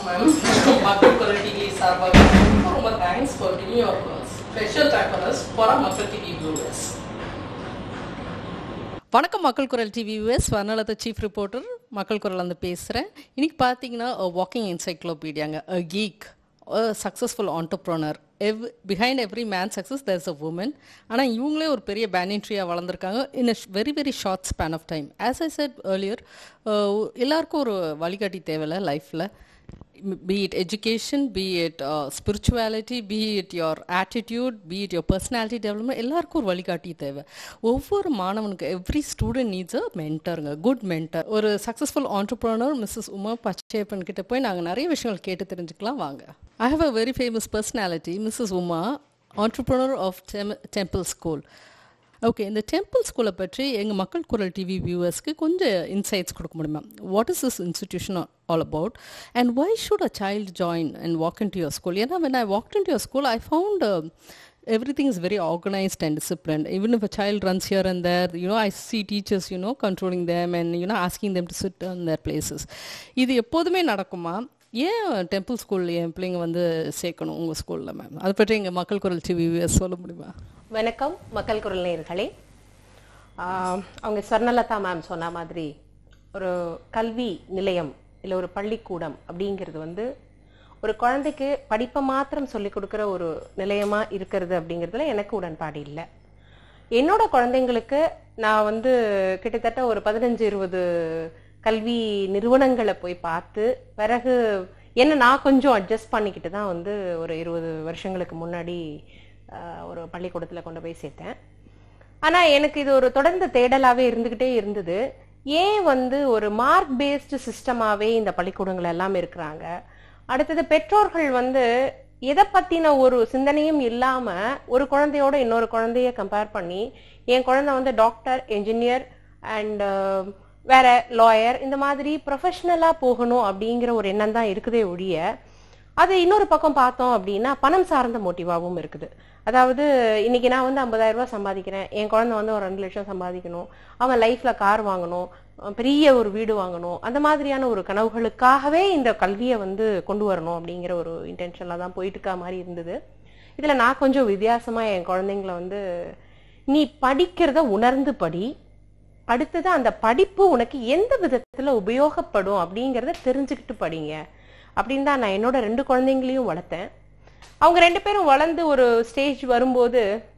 Ma'am மக்கள் Kural TV சார்பாக ரொம்ப ரொம்ப thanks for giving your special time for us for Makkal TV viewers வணக்கம் Makkal Kural TV U S Varnalatha chief reporter Makkal Kural வந்து பேசுகிறேன் இன்னைக்கு பார்த்தீங்கன்னா வாக்கிங் என்சைக்ளோபீடியாங்க அ கீக் சக்ஸஸ்ஃபுல் ஆண்டர்ப்ரோனர் எவ் behind every man success there's a woman ஆனால் இவங்களே ஒரு பெரிய பேனிட்ரியாக வளர்ந்துருக்காங்க in a very very short span of time as I said earlier எல்லாருக்கும் ஒரு வழிகாட்டி தேவையில்ல லைஃப்பில் be it education, be it uh, spirituality, be it your attitude, be it your personality development எல்லாருக்கும் ஒரு வழிகாட்டி தேவை ஒவ்வொரு மாணவனுக்கு எவ்ரி ஸ்டூடெண்ட் நீட்ஸ் அ மென்டருங்க குட் மென்டர் ஒரு successful entrepreneur Mrs Uma Pachaiyappan கிட்ட போய் நாங்கள் நிறைய விஷயங்கள் கேட்டு தெரிஞ்சுக்கலாம் வாங்க I have a very famous personality Mrs Uma entrepreneur of temple school okay இந்த டெம்பிள் ஸ்கூலை பற்றி எங்கள் மக்கள் குரல் டிவி வியூவர்ஸ்க்கு கொஞ்சம் இன்சைட்ஸ் கொடுக்க முடியுமா what is this institution all about and why should a child join and walk in to your school ஏன்னா when I walk in to your school I found everything is very organized and disciplined even if a child runs here and there you know i see teachers you know controlling them and you know asking them to sit on their places இது எப்போதுமே நடக்குமா ஏன் temple school என் பிள்ளைங்க வந்து சேர்க்கணும் உங்கள் ஸ்கூலில் ma'am அதை பற்றி எங்கள் மக்கள் குரல் டிவி சொல்ல முடியுமா வணக்கம் மக்கள் குரல் நேயர்களே ஆஹ், அவங்க ஸ்வர்ணலதா மேம் சொன்ன மாதிரி ஒரு கல்வி நிலையம் இல்லை ஒரு பள்ளிக்கூடம் அப்படிங்கிறது வந்து ஒரு குழந்தைக்கு படிப்பை மாத்திரம் சொல்லிக் கொடுக்குற ஒரு நிலையமா இருக்கிறது அப்படிங்கிறதுல எனக்கு உடன்பாடு இல்லை என்னோட குழந்தைங்களுக்கு நான் வந்து கிட்டத்தட்ட ஒரு பதினஞ்சு இருபது கல்வி நிறுவனங்களை போய் பார்த்து பிறகு என்ன நான் கொஞ்சம் அட்ஜஸ்ட் பண்ணிக்கிட்டு தான் வந்து ஒரு இருபது வருஷங்களுக்கு முன்னாடி ஆஹ், ஒரு பள்ளிக்கூடத்தில் கொண்டு போய் சேர்த்தேன் ஆனா எனக்கு இது ஒரு தொடர்ந்த தேடலாவே இருந்துகிட்டே இருந்தது ஏன் வந்து ஒரு மார்க் பேஸ்டு சிஸ்டமாவே இந்த பள்ளிக்கூடங்கள் எல்லாம் இருக்கிறாங்க அடுத்தது பெற்றோர்கள் வந்து எதை பத்தின ஒரு சிந்தனையும் இல்லாம ஒரு குழந்தையோட இன்னொரு குழந்தைய கம்பேர் பண்ணி என் குழந்தை வந்து டாக்டர் என்ஜினியர் அண்ட் வேற லாயர் இந்த மாதிரி ப்ரொஃபஷனலா போகணும் அப்படிங்கிற ஒரு எண்ணம் தான் இருக்குதே ஒழிய அது இன்னொரு பக்கம் பார்த்தோம் அப்படின்னா பணம் சார்ந்த மோட்டிவாவும் இருக்குது அதாவது இன்னைக்கு நான் வந்து 50000 ரூபாய் சம்பாதிக்கிறேன் என் குழந்தை வந்து ஒரு ரெண்டு லட்சம் சம்பாதிக்கணும் அவன் லைஃப்ல கார் வாங்கணும் அஹ் பெரிய ஒரு வீடு வாங்கணும் அந்த மாதிரியான ஒரு கனவுகளுக்காகவே இந்த கல்வியை வந்து கொண்டு வரணும் அப்படிங்கிற ஒரு இன்டென்ஷன்ல தான் போயிட்டு இருக்கா மாதிரி இருந்தது இதுல நான் கொஞ்சம் வித்தியாசமா என் குழந்தைங்களை வந்து நீ படிக்கிறத உணர்ந்து படி அடுத்தது அந்த படிப்பு உனக்கு எந்த விதத்துல உபயோகப்படும் அப்படிங்கறத தெரிஞ்சுக்கிட்டு படிங்க அப்படின்னு தான் நான் என்னோட ரெண்டு குழந்தைங்களையும் வளர்த்தேன் அவங்க ரெண்டு பேரும் வளர்ந்து ஒரு ஸ்டேஜ் வரும்போது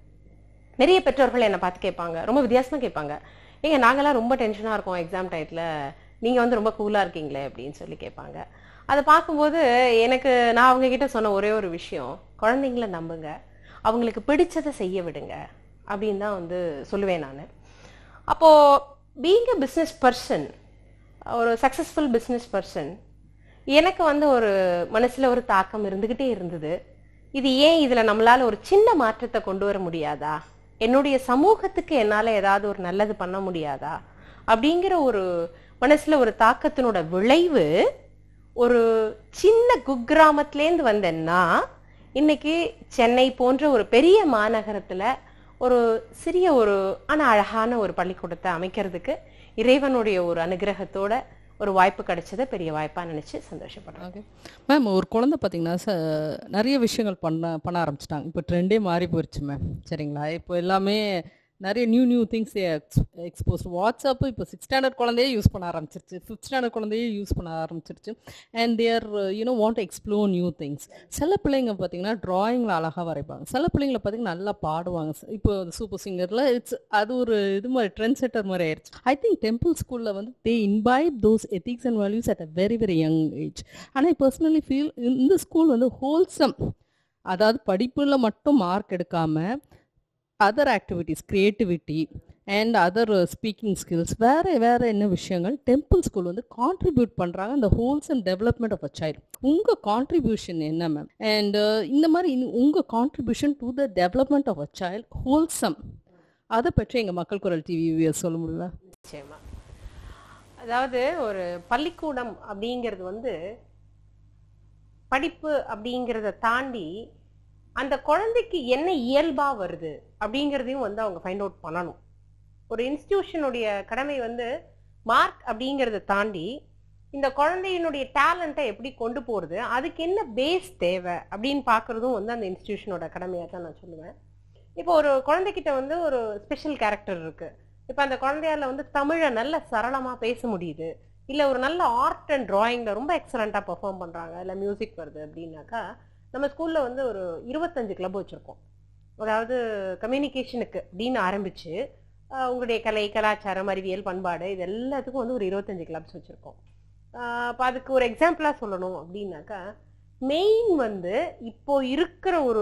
நிறைய பெற்றோர்கள் என்னை பார்த்து கேட்பாங்க ரொம்ப வித்தியாசமா கேட்பாங்க ஏங்க நாங்கெல்லாம் ரொம்ப டென்ஷனா இருக்கோம் எக்ஸாம் டயத்துல நீங்க வந்து ரொம்ப கூலா இருக்கீங்களே அப்படின்னு சொல்லி கேட்பாங்க அதை பார்க்கும்போது எனக்கு நான் அவங்க கிட்ட சொன்ன ஒரே ஒரு விஷயம் குழந்தைங்கள நம்புங்க அவங்களுக்கு பிடிச்சதை செய்ய விடுங்க அப்படின்னு தான் வந்து சொல்லுவேன் நான் அப்போ பீங் அ பிஸ்னஸ் பர்சன் ஒரு சக்சஸ்ஃபுல் பிஸ்னஸ் பர்சன் எனக்கு வந்து ஒரு மனசுல ஒரு தாக்கம் இருந்துகிட்டே இருந்தது இது ஏன் இதுல நம்மளால ஒரு சின்ன மாற்றத்தை கொண்டு வர முடியாதா என்னுடைய சமூகத்துக்கு என்னால ஏதாவது ஒரு நல்லது பண்ண முடியாதா அப்படிங்கிற ஒரு மனசுல ஒரு தாக்கத்தினோட விளைவு ஒரு சின்ன குக்கிராமத்திலேருந்து வந்தேன்னா இன்னைக்கு சென்னை போன்ற ஒரு பெரிய மாநகரத்துல ஒரு சிறிய ஒரு ஆனா அழகான ஒரு பள்ளிக்கூடத்தை அமைக்கிறதுக்கு இறைவனுடைய ஒரு அனுகிரகத்தோட ஒரு வாய்ப்பு கிடைச்சதை பெரிய வாய்ப்பா நினைச்சு சந்தோஷப்படுறேன் ஓகே மேம் ஒரு குழந்தை பார்த்தீங்கன்னா ச நிறைய விஷயங்கள் பண்ண பண்ண ஆரம்பிச்சிட்டாங்க இப்போ ட்ரெண்டே மாறி போயிடுச்சு மேம் சரிங்களா இப்போ எல்லாமே நிறைய new new things expose WhatsApp இப்போ சிக்ஸ் ஸ்டாண்டர்ட் குழந்தையே யூஸ் பண்ண ஆரம்பிச்சிருச்சு ஃபிஃப்த் ஸ்டாண்டர்ட் குழந்தையே யூஸ் பண்ண ஆரம்பிச்சிருச்சு and there you know want explore new things சில பிள்ளைங்க பார்த்தீங்கன்னா ட்ராயிங்கில் அழகாக வரைப்பாங்க சில பிள்ளைங்களை பார்த்தீங்கன்னா நல்லா பாடுவாங்க இப்போ சூப்பர் சிங்கரில் இட்ஸ் அது ஒரு இது மாதிரி ட்ரெண்ட் செட்டர் மாதிரி ஆயிடுச்சு ஐ திங்க் டெம்பிள் ஸ்கூலில் வந்து they invite those ethics and values at a very very young age ஆனால் ஐ பர்சனலி ஃபீல் இந்த ஸ்கூல் வந்து ஹோல்சம் அதாவது படிப்பில் மட்டும் மார்க் எடுக்காம other activities creativity and other speaking skills வேறு வேறு என்ன விஷயங்கள் டெம்பிள் ஸ்கூல் வந்து கான்ட்ரிபியூட் பண்ணுறாங்க அந்த wholesome development of a child உங்கள் கான்ட்ரிபியூஷன் என்ன மேம் அண்ட் இந்த மாதிரி உங்கள் contribution to the development of a child wholesome அதை பற்றி எங்கள் மக்கள் குரல் டிவி சொல்ல முடியுமா நிச்சயமா அதாவது ஒரு பள்ளிக்கூடம் அப்படிங்கிறது வந்து படிப்பு அப்படிங்கிறத தாண்டி அந்த குழந்தைக்கு என்ன இயல்பா வருது அப்படிங்கிறதையும் வந்து அவங்க ஃபைண்ட் அவுட் பண்ணணும் ஒரு இன்ஸ்டிடியூஷனுடைய கடமை வந்து மார்க் அப்படிங்கிறத தாண்டி இந்த குழந்தையினுடைய டேலண்ட்டை எப்படி கொண்டு போறது அதுக்கு என்ன பேஸ் தேவை அப்படின்னு பார்க்கறதும் வந்து அந்த இன்ஸ்டிடியூஷனோட கடமையாக தான் நான் சொல்லுவேன் இப்போ ஒரு குழந்தைகிட்ட வந்து ஒரு ஸ்பெஷல் கேரக்டர் இருக்கு இப்போ அந்த குழந்தையால வந்து தமிழை நல்ல சரளமா பேச முடியுது இல்ல ஒரு நல்ல ஆர்ட் அண்ட் டிராயிங்ல ரொம்ப எக்ஸலண்டா பெர்ஃபார்ம் பண்றாங்க இல்ல மியூசிக் வருது அப்படின்னாக்கா நம்ம ஸ்கூல்ல வந்து ஒரு இருபத்தஞ்சு கிளப் வச்சிருக்கோம் அதாவது கம்யூனிகேஷனுக்கு அப்படின்னு ஆரம்பிச்சு ஆஹ் உங்களுடைய கலை கலாச்சாரம் அறிவியல் பண்பாடு இது எல்லாத்துக்கும் வந்து ஒரு இருபத்தஞ்சு கிளப்ஸ் வச்சிருக்கோம் இப்போ அதுக்கு ஒரு எக்ஸாம்பிளா சொல்லணும் அப்படின்னாக்கா மெயின் வந்து இப்போ இருக்கிற ஒரு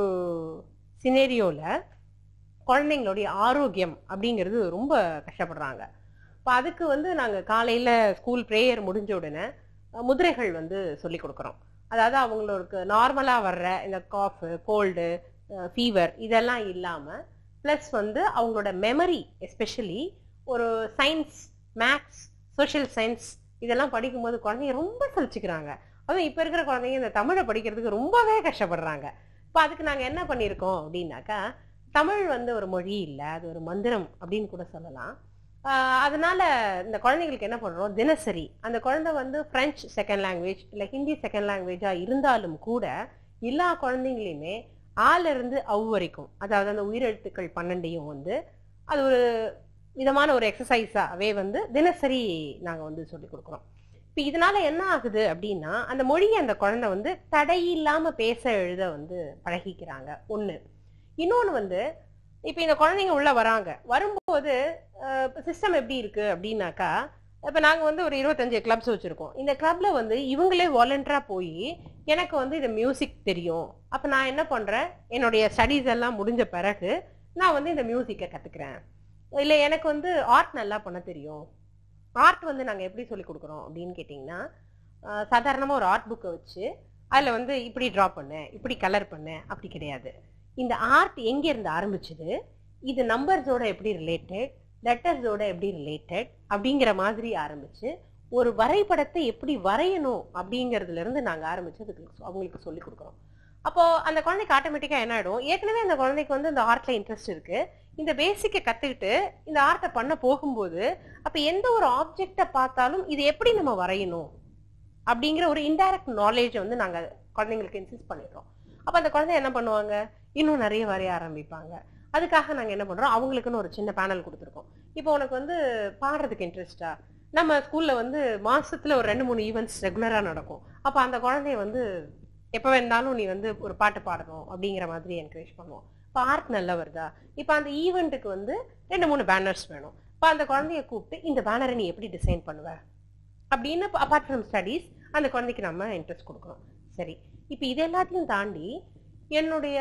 சினேரியோல குழந்தைங்களுடைய ஆரோக்கியம் அப்படிங்கிறது ரொம்ப கஷ்டப்படுறாங்க இப்போ அதுக்கு வந்து நாங்கள் காலையில் ஸ்கூல் ப்ரேயர் முடிஞ்ச உடனே அஹ், முதிரைகள் வந்து சொல்லி கொடுக்குறோம் அதாவது அவங்களுக்கு நார்மலாக வர்ற இந்த காஃபு கோல்டு ஃபீவர் இதெல்லாம் இல்லாமல் ப்ளஸ் வந்து அவங்களோட மெமரி எஸ்பெஷலி ஒரு சயின்ஸ் மேக்ஸ் சோஷியல் சயின்ஸ் இதெல்லாம் படிக்கும்போது குழந்தைங்க ரொம்ப சலிச்சுக்கிறாங்க அதுவும் இப்போ இருக்கிற குழந்தைங்க இந்த தமிழை படிக்கிறதுக்கு ரொம்பவே கஷ்டப்படுறாங்க இப்போ அதுக்கு நாங்கள் என்ன பண்ணியிருக்கோம் அப்படின்னாக்கா தமிழ் வந்து ஒரு மொழி இல்லை அது ஒரு மந்திரம் அப்படின்னு கூட சொல்லலாம் ஆஹ் அதனால இந்த குழந்தைங்களுக்கு என்ன பண்றோம் தினசரி அந்த குழந்தை வந்து பிரெஞ்சு செகண்ட் லாங்குவேஜ் இல்லை ஹிந்தி செகண்ட் லாங்குவேஜா இருந்தாலும் கூட எல்லா குழந்தைங்களையுமே ஆல இருந்து அவ் வரைக்கும் அதாவது அந்த உயிரெழுத்துக்கள் பன்னெண்டையும் வந்து அது ஒரு விதமான ஒரு எக்ஸசைஸாவே வந்து தினசரி நாங்கள் வந்து சொல்லி கொடுக்குறோம் இப்போ இதனால என்ன ஆகுது அப்படின்னா அந்த மொழியை அந்த குழந்தை வந்து தடையில்லாம பேச எழுத வந்து பழகிக்கிறாங்க ஒண்ணு இன்னொன்னு வந்து இப்போ இந்த குழந்தைங்க உள்ள வராங்க வரும்போது சிஸ்டம் எப்படி இருக்கு அப்படின்னாக்கா இப்போ நாங்கள் வந்து ஒரு இருபத்தஞ்சு கிளப்ஸ் வச்சுருக்கோம் இந்த கிளப்ல வந்து இவங்களே வாலண்டரா போய் எனக்கு வந்து இது மியூசிக் தெரியும் அப்போ நான் என்ன பண்ணுறேன் என்னுடைய ஸ்டடீஸ் எல்லாம் முடிஞ்ச பிறகு நான் வந்து இந்த மியூசிக்கை கற்றுக்குறேன் இல்லை எனக்கு வந்து ஆர்ட் நல்லா பண்ண தெரியும் ஆர்ட் வந்து நாங்கள் எப்படி சொல்லி கொடுக்குறோம் அப்படின்னு கேட்டிங்கன்னா சாதாரணமாக ஒரு ஆர்ட் புக்கை வச்சு அதில் வந்து இப்படி ட்ரா பண்ணு இப்படி கலர் பண்ணு அப்படி கிடையாது இந்த ஆர்ட் எங்கேருந்து ஆரம்பிச்சது இது நம்பர்ஸோட எப்படி ரிலேட்டட் லெட்டர்ஸோட எப்படி ரிலேட்டட் அப்படிங்கிற மாதிரி ஆரம்பிச்சு ஒரு வரைபடத்தை எப்படி வரையணும் அப்படிங்கிறதுல இருந்து நாங்கள் ஆரம்பிச்சு அதுக்கு அவங்களுக்கு சொல்லி கொடுக்குறோம் அப்போ அந்த குழந்தைக்கு ஆட்டோமேட்டிக்காக என்ன ஆயிடும் ஏற்கனவே அந்த குழந்தைக்கு வந்து இந்த ஆர்ட்ல இன்ட்ரெஸ்ட் இருக்கு இந்த பேசிக்கை கத்துக்கிட்டு இந்த ஆர்ட்டை பண்ண போகும்போது அப்ப எந்த ஒரு ஆப்ஜெக்டை பார்த்தாலும் இது எப்படி நம்ம வரையணும் அப்படிங்கிற ஒரு இன்டைரக்ட் நாலேஜை வந்து நாங்க குழந்தைங்களுக்கு இன்சிஸ்ட் பண்ணிடுறோம் அப்ப அந்த குழந்தை என்ன பண்ணுவாங்க இன்னும் நிறைய வரைய ஆரம்பிப்பாங்க அதுக்காக நாங்க என்ன பண்றோம் அவங்களுக்குன்னு ஒரு சின்ன பேனல் கொடுத்துருக்கோம் இப்போ உனக்கு வந்து பாடுறதுக்கு இன்ட்ரெஸ்டா நம்ம ஸ்கூல்ல வந்து மாசத்துல ஒரு ரெண்டு மூணு ஈவெண்ட்ஸ் ரெகுலரா நடக்கும் அப்ப அந்த குழந்தைய வந்து எப்ப வேணாலும் நீ வந்து ஒரு பாட்டு பாடணும் அப்படிங்கிற மாதிரி என்கரேஜ் பண்ணுவோம் இப்போ ஆர்ட் நல்லா வருதா இப்போ அந்த ஈவெண்ட்டுக்கு வந்து ரெண்டு மூணு பேனர்ஸ் வேணும் இப்போ அந்த குழந்தைய கூப்பிட்டு இந்த பேனரை நீ எப்படி டிசைன் பண்ணுவ அப்படின்னு அப்பார்ட் ஃப்ரம் ஸ்டடீஸ் அந்த குழந்தைக்கு நம்ம இன்ட்ரெஸ்ட் கொடுக்குறோம் சரி இப்போ இது எல்லாத்தையும் தாண்டி என்னுடைய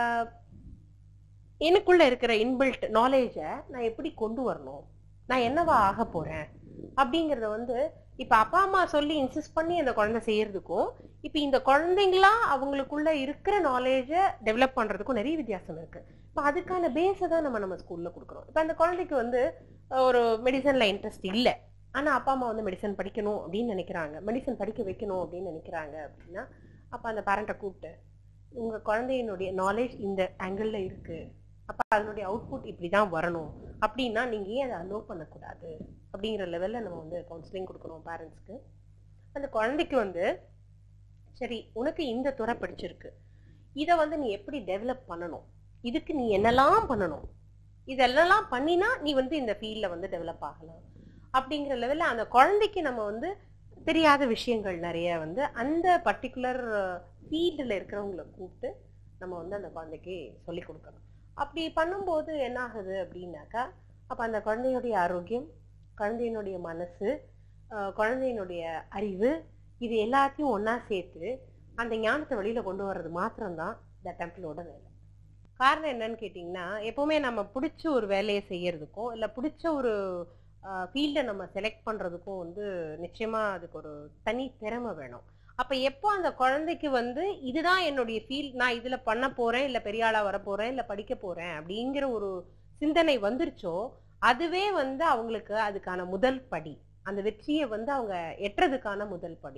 எனக்குள்ள இருக்கிற இன்பில்ட் நாலேஜை நான் எப்படி கொண்டு வரணும் நான் என்னவா ஆக போறேன் அப்படிங்கறத வந்து இப்ப அப்பா அம்மா சொல்லி இன்சிஸ்ட் பண்ணி அந்த குழந்தை செய்யறதுக்கும் இப்ப இந்த குழந்தைங்களா அவங்களுக்குள்ள இருக்கிற நாலேஜை டெவலப் பண்றதுக்கும் நிறைய வித்தியாசம் இருக்கு இப்ப அதுக்கான பேஸை தான் நம்ம நம்ம ஸ்கூல்ல கொடுக்குறோம் இப்ப அந்த குழந்தைக்கு வந்து அஹ், ஒரு மெடிசன்ல இன்ட்ரெஸ்ட் இல்ல ஆனா அப்பா அம்மா வந்து மெடிசன் படிக்கணும் அப்படின்னு நினைக்கிறாங்க மெடிசன் படிக்க வைக்கணும் அப்படின்னு நினைக்கிறாங்க அப்படின்னா அப்ப அந்த பேரண்ட்டை கூப்பிட்டு உங்க குழந்தையினுடைய நாலேஜ் இந்த ஆங்கிள் இருக்கு அப்ப அதனுடைய அவுட்புட் இப்படிதான் வரணும் அப்படின்னா நீங்க ஏன் அதை அலோவ் பண்ணக்கூடாது அப்படிங்கிற லெவல்ல நம்ம வந்து கவுன்சிலிங் கொடுக்கணும் பேரண்ட்ஸ்க்கு அந்த குழந்தைக்கு வந்து சரி உனக்கு இந்த துறை பிடிச்சிருக்கு இதை வந்து நீ எப்படி டெவலப் பண்ணணும் இதுக்கு நீ என்னெல்லாம் பண்ணணும் இதெல்லாம் பண்ணினா நீ வந்து இந்த ஃபீல்ட்ல வந்து டெவலப் ஆகலாம் அப்படிங்கிற லெவல்ல அந்த குழந்தைக்கு நம்ம வந்து தெரியாத விஷயங்கள் நிறைய வந்து அந்த பர்டிகுலர் ஃபீல்டில் இருக்கிறவங்கள கூப்பிட்டு நம்ம வந்து அந்த குழந்தைக்கு சொல்லி கொடுக்கணும் அப்படி பண்ணும்போது என்ன ஆகுது அப்படின்னாக்கா அப்போ அந்த குழந்தையுடைய ஆரோக்கியம் குழந்தையினுடைய மனசு ஆஹ் குழந்தையினுடைய அறிவு இது எல்லாத்தையும் ஒண்ணா சேர்த்து அந்த ஞானத்தை வெளியில கொண்டு வர்றது மாத்திரம்தான் இந்த டெம்பிளோட வேலை காரணம் என்னன்னு கேட்டிங்கன்னா எப்பவுமே நம்ம பிடிச்ச ஒரு வேலையை செய்யறதுக்கும் இல்லை பிடிச்ச ஒரு ஃபீல்டை நம்ம செலக்ட் பண்றதுக்கும் வந்து நிச்சயமா அதுக்கு ஒரு தனி திறமை வேணும் அப்ப எப்போ அந்த குழந்தைக்கு வந்து இதுதான் என்னுடைய ஃபீல்ட் நான் இதுல பண்ண போறேன் இல்ல பெரிய ஆளா வர போறேன் இல்ல படிக்க போறேன் அப்படிங்கிற ஒரு சிந்தனை வந்துருச்சோ அதுவே வந்து அவங்களுக்கு அதுக்கான முதல் படி அந்த வெற்றியை வந்து அவங்க எட்டுறதுக்கான முதல் படி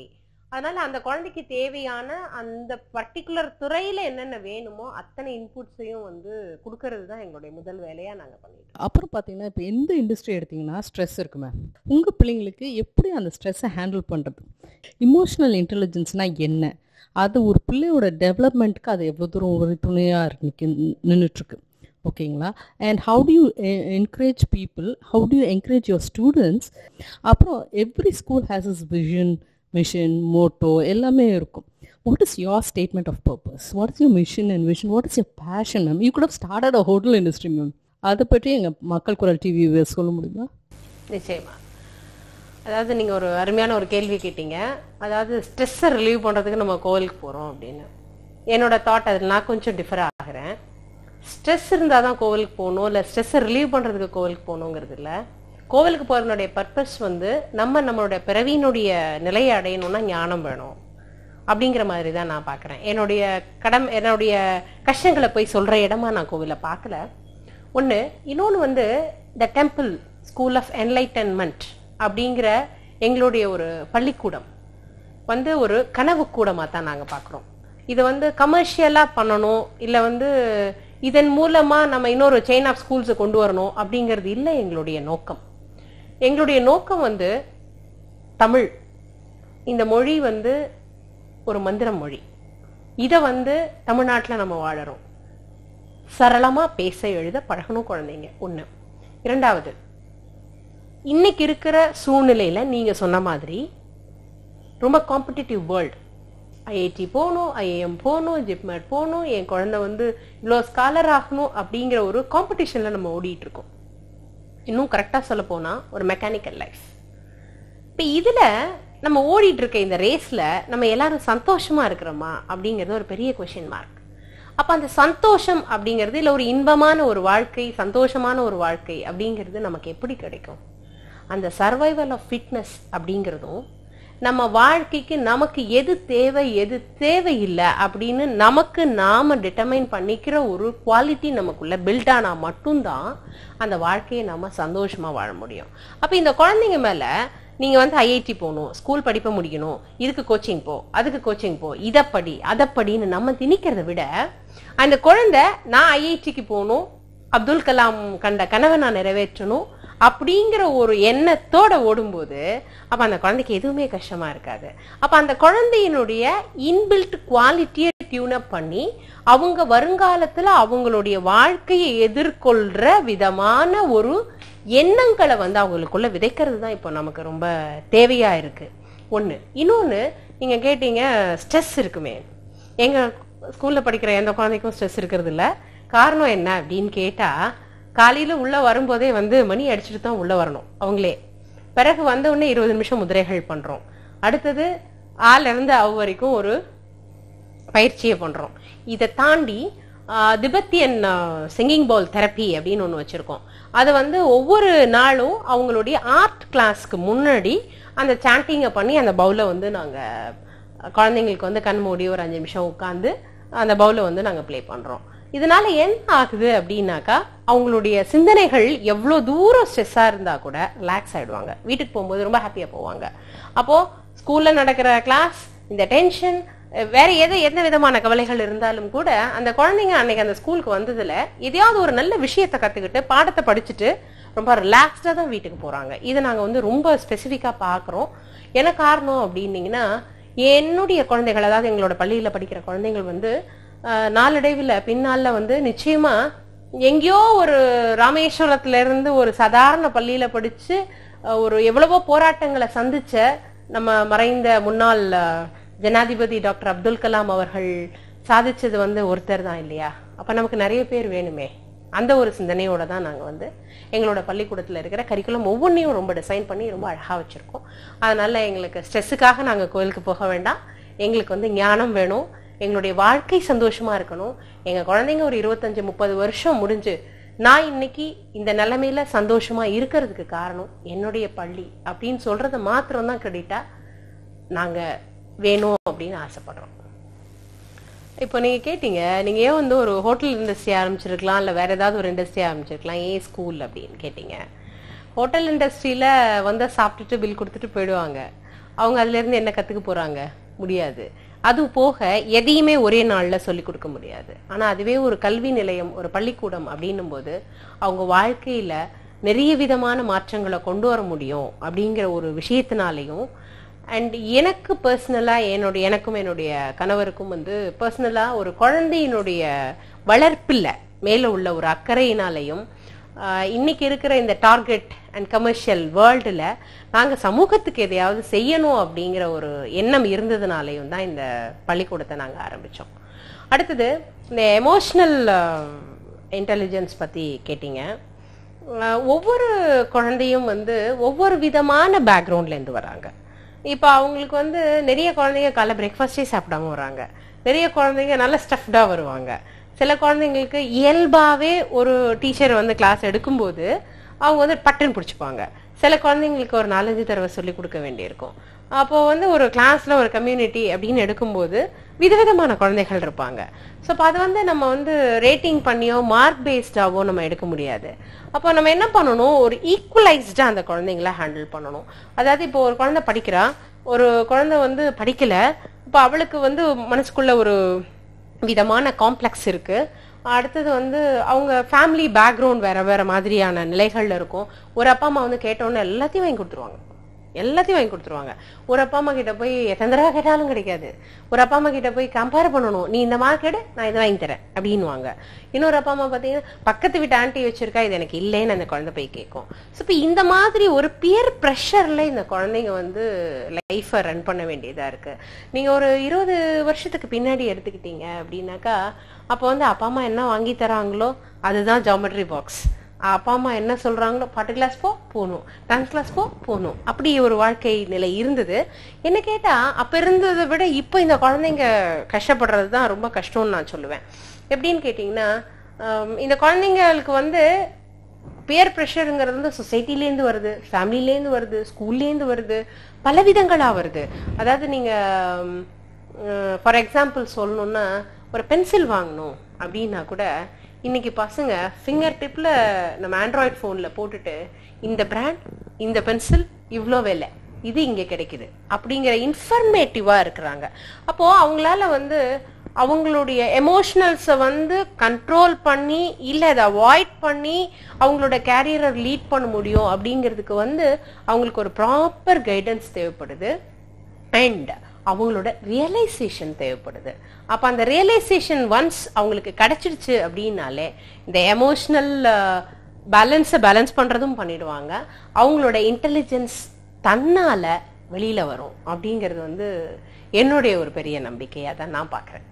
அதனால அந்த குழந்தைக்கு தேவையான அந்த பர்டிகுலர் துறையில என்னென்ன வேணுமோ அத்தனை இன்புட்ஸையும் வந்து கொடுக்கறது தான் எங்களுடைய முதல் வேலையா நாங்க பண்ணிட்டு இருக்கோம். அப்புறம் பார்த்தீங்கன்னா இப்போ எந்த இண்டஸ்ட்ரி எடுத்தீங்கன்னா ஸ்ட்ரெஸ் இருக்கு மேம் உங்கள் பிள்ளைங்களுக்கு எப்படி அந்த ஸ்ட்ரெஸ்ஸை ஹேண்டில் பண்ணுறது இமோஷனல் இன்டெலிஜென்ஸ்னால் என்ன அது ஒரு பிள்ளையோட டெவலப்மெண்ட்டுக்கு அது எவ்வளோ தூரம் ஒரு துணையாக இருக்கு நின்றுட்டுருக்கு ஓகேங்களா and how do you encourage people how do you encourage your students அப்புறம் every school has is vision mission motto எல்லாமே இருக்கும் what is your statement of purpose what is your mission and vision what is your passion ma'am you could have started a hotel industry ma'am அதை பற்றி எங்கள் மக்கள் Kural TV சொல்ல முடியுமா நிச்சயமா அதாவது நீங்க ஒரு அருமையான ஒரு கேள்வி கேட்டீங்க அதாவது ஸ்ட்ரெஸ்ஸை ரிலீவ் பண்றதுக்கு நம்ம கோவிலுக்கு போறோம் அப்படின்னு என்னோட தாட் அதில் நான் கொஞ்சம் டிஃபர் ஆகிறேன் ஸ்ட்ரெஸ் இருந்தால் தான் கோவிலுக்கு போகணும் இல்லை ஸ்ட்ரெஸ்ஸை ரிலீவ் பண்றதுக்கு கோவிலுக்கு போகணுங்கிறது இல்லை கோவிலுக்கு போறதுனுடைய பர்பஸ் வந்து நம்ம நம்மளுடைய பிறவியினுடைய நிலையை அடையணும்னா ஞானம் வேணும் அப்படிங்கிற மாதிரி தான் நான் பார்க்குறேன் என்னுடைய கடம் என்னுடைய கஷ்டங்களை போய் சொல்ற இடமா நான் கோவிலை பார்க்கல ஒன்று இன்னொன்று வந்து the temple school of enlightenment அப்படிங்கிற எங்களுடைய ஒரு பள்ளிக்கூடம் வந்து ஒரு கனவு கூடமாக தான் நாங்கள் பார்க்குறோம் இதை வந்து கமர்ஷியலாக பண்ணணும் இல்லை வந்து இதன் மூலமாக நம்ம இன்னொரு செயின் ஆஃப் ஸ்கூல்ஸை கொண்டு வரணும் அப்படிங்கிறது இல்லை எங்களுடைய நோக்கம் எங்களுடைய நோக்கம் வந்து தமிழ் இந்த மொழி வந்து ஒரு மந்திர மொழி இதை வந்து தமிழ்நாட்டில் நம்ம வாழறோம் சரளமாக பேச எழுத பழகணும் குழந்தைங்க ஒன்று இரண்டாவது இன்னைக்கு இருக்கிற சூழ்நிலையில நீங்க சொன்ன மாதிரி ரொம்ப காம்படிட்டிவ் வேர்ல்டு ஐஐடி போகணும் ஐஏஎம் போகணும் ஜிப்மெட் போகணும் என் குழந்தை வந்து இவ்வளோ ஸ்காலர் ஆகணும் அப்படிங்கிற ஒரு காம்படிஷன்ல நம்ம ஓடிட்டு இருக்கோம் இன்னும் கரெக்டாக சொல்ல போனா ஒரு மெக்கானிக்கல் லைஃப் இப்போ இதுல நம்ம ஓடிட்டு இருக்க இந்த ரேஸ்ல நம்ம எல்லாரும் சந்தோஷமா இருக்கிறோமா அப்படிங்கிறது ஒரு பெரிய கொஷின் மார்க் அப்ப அந்த சந்தோஷம் அப்படிங்கிறது இல்ல ஒரு இன்பமான ஒரு வாழ்க்கை சந்தோஷமான ஒரு வாழ்க்கை அப்படிங்கிறது நமக்கு எப்படி கிடைக்கும் அந்த சர்வைவல் ஆஃப் ஃபிட்னஸ் அப்படிங்கிறதும் நம்ம வாழ்க்கைக்கு நமக்கு எது தேவை எது தேவையில்லை அப்படின்னு நமக்கு நாம டிட்டர்மைன் பண்ணிக்கிற ஒரு குவாலிட்டி நமக்குள்ள பில்ட் ஆனா மட்டும்தான் அந்த வாழ்க்கையை நம்ம சந்தோஷமா வாழ முடியும் அப்ப இந்த குழந்தைங்க மேல நீங்க வந்து ஐஐடி போகணும் ஸ்கூல் படிப்பை முடிக்கணும் இதுக்கு கோச்சிங் போ அதுக்கு கோச்சிங் போ இதை படி அதை படின்னு நம்ம திணிக்கிறத விட அந்த குழந்தை நான் ஐஐடிக்கு போகணும் அப்துல் கலாம் கண்ட கனவை நான் நிறைவேற்றணும் அப்படிங்கிற ஒரு எண்ணத்தோட ஓடும்போது அப்ப அந்த குழந்தைக்கு எதுவுமே கஷ்டமா இருக்காது அப்ப அந்த குழந்தையினுடைய இன்பில்ட் குவாலிட்டியை டியூன் அப் பண்ணி அவங்க வருங்காலத்துல அவங்களுடைய வாழ்க்கையை எதிர்கொள்ற விதமான ஒரு எண்ணங்களை வந்து அவங்களுக்குள்ள விதைக்கிறது தான் இப்போ நமக்கு ரொம்ப தேவையா இருக்கு ஒண்ணு இன்னொன்னு நீங்க கேட்டீங்க ஸ்ட்ரெஸ் இருக்குமே எங்க ஸ்கூல்ல படிக்கிற எந்த குழந்தைக்கும் ஸ்ட்ரெஸ் இருக்கிறது இல்ல காரணம் என்ன அப்படின்னு கேட்டா காலையில உள்ள வரும்போதே வந்து மணி அடிச்சுட்டு தான் உள்ள வரணும் அவங்களே பிறகு வந்த உடனே இருபது நிமிஷம் முதிரைகள் பண்றோம் அடுத்தது ஆல இருந்து அவ் வரைக்கும் ஒரு பயிற்சியை பண்றோம் இதை தாண்டி ஆஹ், திபெத்தியன் சிங்கிங் பால் தெரப்பி அப்படின்னு ஒன்று வச்சிருக்கோம் அது வந்து ஒவ்வொரு நாளும் அவங்களுடைய ஆர்ட் கிளாஸ்க்கு முன்னாடி அந்த சாண்டிங்கை பண்ணி அந்த பவுலை வந்து நாங்கள் குழந்தைங்களுக்கு வந்து கண் மூடி ஒரு அஞ்சு நிமிஷம் உட்காந்து அந்த பவுலை வந்து நாங்கள் ப்ளே பண்ணுறோம் இதனால என்ன ஆகுது அப்படின்னாக்கா அவங்களுடைய சிந்தனைகள் எவ்வளோ தூரம் ஸ்ட்ரெஸ்ஸாக இருந்தால் கூட ரிலாக்ஸ் ஆயிடுவாங்க வீட்டுக்கு போகும்போது ரொம்ப ஹாப்பியாக போவாங்க அப்போ ஸ்கூல்ல நடக்கிற கிளாஸ் இந்த டென்ஷன் வேற எது எந்த விதமான கவலைகள் இருந்தாலும் கூட அந்த குழந்தைங்க அன்னைக்கு அந்த ஸ்கூலுக்கு வந்ததுல எதையாவது ஒரு நல்ல விஷயத்தை கத்துக்கிட்டு பாடத்தை படிச்சுட்டு ரொம்ப ரிலாக்ஸ்டா தான் வீட்டுக்கு போறாங்க இதை நாங்க வந்து ரொம்ப ஸ்பெசிஃபிக்கா பாக்குறோம் என்ன காரணம் அப்படின்னீங்கன்னா என்னுடைய குழந்தைகள் அதாவது எங்களோட பள்ளியில படிக்கிற குழந்தைகள் வந்து ஆஹ், நாளடைவில் பின்னால வந்து நிச்சயமா எங்கேயோ ஒரு ராமேஸ்வரத்துல இருந்து ஒரு சாதாரண பள்ளியில படிச்சு அஹ், ஒரு எவ்வளவோ போராட்டங்களை சந்திச்ச நம்ம மறைந்த முன்னாள் அஹ், ஜனாதிபதி டாக்டர் அப்துல் கலாம் அவர்கள் சாதிச்சது வந்து ஒருத்தர் தான் இல்லையா அப்ப நமக்கு நிறைய பேர் வேணுமே அந்த ஒரு சிந்தனையோட தான் நாங்க வந்து எங்களோட பள்ளிக்கூடத்துல இருக்கிற கரிக்குலம் ஒவ்வொன்றையும் ரொம்ப டிசைன் பண்ணி ரொம்ப அழகா வச்சிருக்கோம் அதனால எங்களுக்கு ஸ்ட்ரெஸ்ஸுக்காக நாங்க கோயிலுக்கு போக வேண்டாம் எங்களுக்கு வந்து ஞானம் வேணும் எங்களுடைய வாழ்க்கை சந்தோஷமா இருக்கணும் எங்க குழந்தைங்க ஒரு இருபத்தஞ்சு முப்பது வருஷம் முடிஞ்சு நான் இன்னைக்கு இந்த நிலைமையில சந்தோஷமா இருக்கிறதுக்கு காரணம் என்னுடைய பள்ளி அப்படின்னு சொல்றத மாத்திரம் தான் கிரெடிட்டா நாங்க வேணும் அப்படின்னு ஆசைப்படுறோம் இப்போ நீங்க கேட்டீங்க நீங்க ஏன் வந்து ஒரு ஹோட்டல் இண்டஸ்ட்ரி ஆரம்பிச்சிருக்கலாம் இல்ல வேற ஏதாவது ஒரு இண்டஸ்ட்ரி ஆரம்பிச்சிருக்கலாம் ஏன் ஸ்கூல் அப்படின்னு கேட்டீங்க ஹோட்டல் இண்டஸ்ட்ரியில வந்து சாப்பிட்டுட்டு பில் கொடுத்துட்டு போயிடுவாங்க அவங்க அதுல இருந்து என்ன கத்துக்க போறாங்க முடியாது அது போக எதையுமே ஒரே நாள்ல சொல்லி கொடுக்க முடியாது ஆனா அதுவே ஒரு கல்வி நிலையம் ஒரு பள்ளிக்கூடம் அப்படின்னும் போது அவங்க வாழ்க்கையில நிறைய விதமான மாற்றங்களை கொண்டு வர முடியும் அப்படிங்கிற ஒரு விஷயத்தினாலையும் அண்ட் எனக்கு பர்சனலாக என்னுடைய எனக்கும் என்னுடைய கணவருக்கும் வந்து பர்சனலாக ஒரு குழந்தையினுடைய வளர்ப்பில் மேலே உள்ள ஒரு அக்கறையினாலையும் ஆஹ், இன்னைக்கு இருக்கிற இந்த டார்கெட் அண்ட் கமர்ஷியல் வேர்ல்டில் நாங்கள் சமூகத்துக்கு எதையாவது செய்யணும் அப்படிங்கிற ஒரு எண்ணம் இருந்ததுனாலையும் தான் இந்த பள்ளிக்கூடத்தை நாங்கள் ஆரம்பித்தோம் அடுத்தது இந்த எமோஷ்னல் இன்டெலிஜென்ஸ் பற்றி கேட்டீங்க ஆஹ், ஒவ்வொரு குழந்தையும் வந்து ஒவ்வொரு விதமான பேக்ரவுண்ட்லேருந்து வராங்க இப்போ அவங்களுக்கு வந்து நிறைய குழந்தைங்க காலைல பிரேக்ஃபாஸ்டே சாப்பிடாம வராங்க நிறைய குழந்தைங்க நல்ல ஸ்டஃப்டாக வருவாங்க சில குழந்தைங்களுக்கு இயல்பாகவே ஒரு டீச்சர் வந்து கிளாஸ் எடுக்கும்போது அவங்க வந்து பட்டுன்னு பிடிச்சிப்பாங்க சில குழந்தைங்களுக்கு ஒரு நாலஞ்சு தடவை சொல்லி கொடுக்க வேண்டியிருக்கும் அப்போ வந்து ஒரு கிளாஸ்ல ஒரு கம்யூனிட்டி அப்படின்னு எடுக்கும்போது விதவிதமான குழந்தைகள் இருப்பாங்க ஸோ அப்போ அது வந்து நம்ம வந்து ரேட்டிங் பண்ணியோ மார்க் பேஸ்டாவோ நம்ம எடுக்க முடியாது அப்போ நம்ம என்ன பண்ணணும் ஒரு ஈக்குவலைஸ்டாக அந்த குழந்தைங்கள ஹேண்டில் பண்ணணும் அதாவது இப்போ ஒரு குழந்தை படிக்கிறா ஒரு குழந்தை வந்து படிக்கல இப்போ அவளுக்கு வந்து மனசுக்குள்ள ஒரு விதமான காம்ப்ளெக்ஸ் இருக்கு அடுத்தது வந்து அவங்க ஃபேமிலி பேக்ரவுண்ட் வேற வேற மாதிரியான நிலைகள்ல இருக்கும் ஒரு அப்பா அம்மா வந்து கேட்டோன்னே எல்லாத்தையும் வாங்கி கொடுத்துருவாங்க எல்லாத்தையும் வாங்கி கொடுத்துருவாங்க ஒரு அப்பா அம்மா கிட்ட போய் எத்தனை தடவை கேட்டாலும் கிடைக்காது ஒரு அப்பா அம்மா கிட்ட போய் கம்பேர் பண்ணணும் நீ இந்த மார்க் எடு நான் இதை வாங்கி தரேன் அப்படின்னுவாங்க இன்னொரு அப்பா அம்மா பார்த்தீங்கன்னா பக்கத்து வீட்டு ஆண்டி வச்சிருக்கா இது எனக்கு இல்லைன்னு அந்த குழந்தை போய் கேட்கும் ஸோ இப்போ இந்த மாதிரி ஒரு பியர் ப்ரெஷர்ல இந்த குழந்தைங்க வந்து லைஃப்பை ரன் பண்ண வேண்டியதா இருக்கு நீங்க ஒரு இருபது வருஷத்துக்கு பின்னாடி எடுத்துக்கிட்டீங்க அப்படின்னாக்கா அப்போ வந்து அப்பா அம்மா என்ன வாங்கி தராங்களோ அதுதான் ஜாமெட்ரி பாக்ஸ் அப்பா அம்மா என்ன சொல்றாங்களோ பாட்டு கிளாஸ் போ போகணும் டான்ஸ் கிளாஸ் போ போகணும் அப்படி ஒரு வாழ்க்கை நிலை இருந்தது என்ன கேட்டா அப்ப இருந்ததை விட இப்போ இந்த குழந்தைங்க கஷ்டப்படுறது தான் ரொம்ப கஷ்டம்னு நான் சொல்லுவேன் எப்படின்னு கேட்டிங்கன்னா ஆம், இந்த குழந்தைங்களுக்கு வந்து பியர் ப்ரெஷருங்கிறது வந்து சொசைட்டிலேருந்து வருது ஃபேமிலிலேருந்து வருது ஸ்கூல்லேருந்து வருது பல விதங்களா வருது அதாவது நீங்கள் ஃபார் எக்ஸாம்பிள் சொல்லணும்னா ஒரு பென்சில் வாங்கணும் அப்படின்னா கூட இன்னைக்கு பசங்க ஃபிங்கர் டிப்பில் நம்ம ஆண்ட்ராய்ட் ஃபோனில் போட்டுட்டு இந்த பிராண்ட் இந்த பென்சில் இவ்வளோ விலை இது இங்கே கிடைக்குது அப்படிங்கிற இன்ஃபர்மேட்டிவாக இருக்கிறாங்க அப்போ அவங்களால வந்து அவங்களுடைய எமோஷனல்ஸை வந்து கண்ட்ரோல் பண்ணி இல்லை அதை அவாய்ட் பண்ணி அவங்களோட கேரியரை லீட் பண்ண முடியும் அப்படிங்கிறதுக்கு வந்து அவங்களுக்கு ஒரு ப்ராப்பர் கைடன்ஸ் தேவைப்படுது அண்ட் அவங்களோட ரியலைசேஷன் தேவைப்படுது அப்போ அந்த ரியலைசேஷன் ஒன்ஸ் அவங்களுக்கு கிடைச்சிடுச்சு அப்படின்னாலே இந்த எமோஷ்னல் பேலன்ஸை பேலன்ஸ் பண்ணுறதும் பண்ணிடுவாங்க அவங்களோட இன்டெலிஜென்ஸ் தன்னால வெளியில வரும் அப்படிங்கிறது வந்து என்னுடைய ஒரு பெரிய நம்பிக்கையா தான் நான் பார்க்குறேன்